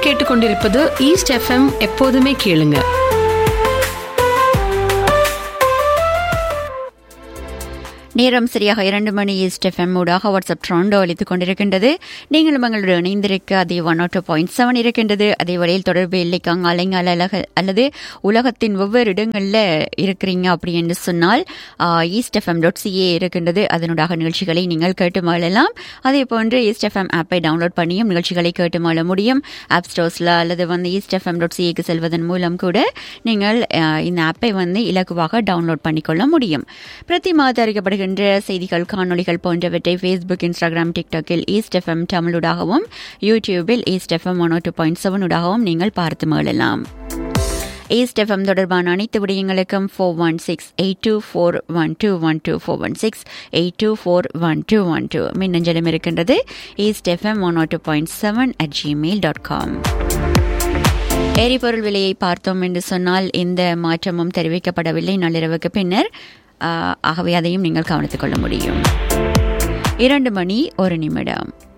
கேட்டுக்கொண்டிருப்பது east FM எப்போதுமே கேளுங்க நேரம் சரியாக இரண்டு மணி ஈஸ்ட் எஃப்எம் ஊடாக வாட்ஸ்அப் ட்ரோண்டோ அளித்துக் கொண்டிருக்கின்றது நீங்களும் எங்களுடன் இணைந்திருக்க அதே ஒன் நாட் பாயிண்ட் செவன் இருக்கின்றது அதே வழியில் தொடர்பு இல்லைக்காங்க அலைங்கால அலக அல்லது உலகத்தின் ஒவ்வொரு இடங்களில் இருக்கிறீங்க அப்படி என்று சொன்னால் ஈஸ்ட் எஃப்எம் டாட் சிஏ இருக்கின்றது அதனூடாக நிகழ்ச்சிகளை நீங்கள் கேட்டு மாளலாம் அதே போன்று ஈஸ்ட் எஃப்எம் ஆப்பை டவுன்லோட் பண்ணியும் நிகழ்ச்சிகளை கேட்டு மாள முடியும் ஆப் ஸ்டோர்ஸில் அல்லது வந்து ஈஸ்ட் எஃப்எம் டாட் சிஏக்கு செல்வதன் மூலம் கூட நீங்கள் அஹ், இந்த ஆப்பை வந்து இலகுவாக டவுன்லோட் பண்ணிக்கொள்ள முடியும் பிரதி மாத அறிக்கப்படுகின்ற செய்திகள் காணொளிகள் போன்றவற்றை ஃபேஸ்புக் இன்ஸ்டாகிராம் டிக்டாக்கில் ஈஸ்ட் எஃப்எம் தமிழுடாகவும் யூடியூபில் East FM one two point செவனுடாகவும் நீங்கள் பார்த்து மேளலாம் ஈஸ்ட் எஃப்எம் தொடர்பான அனைத்து விடயங்களுக்கும் four one six eight two four one two one two four one six eight two four one two one two மின்னஞ்சலம் இருக்கின்றது East FM one two point seven at Gmail dot com எரிபொருள் விலையை பார்த்தோம் என்று சொன்னால் எந்த மாற்றமும் தெரிவிக்கப்படவில்லை நள்ளிரவுக்கு பின்னர் ஆஹ், ஆகவே அதையும் நீங்கள் கவனித்துக் கொள்ள முடியும் இரண்டு மணி ஒரு நிமிடம்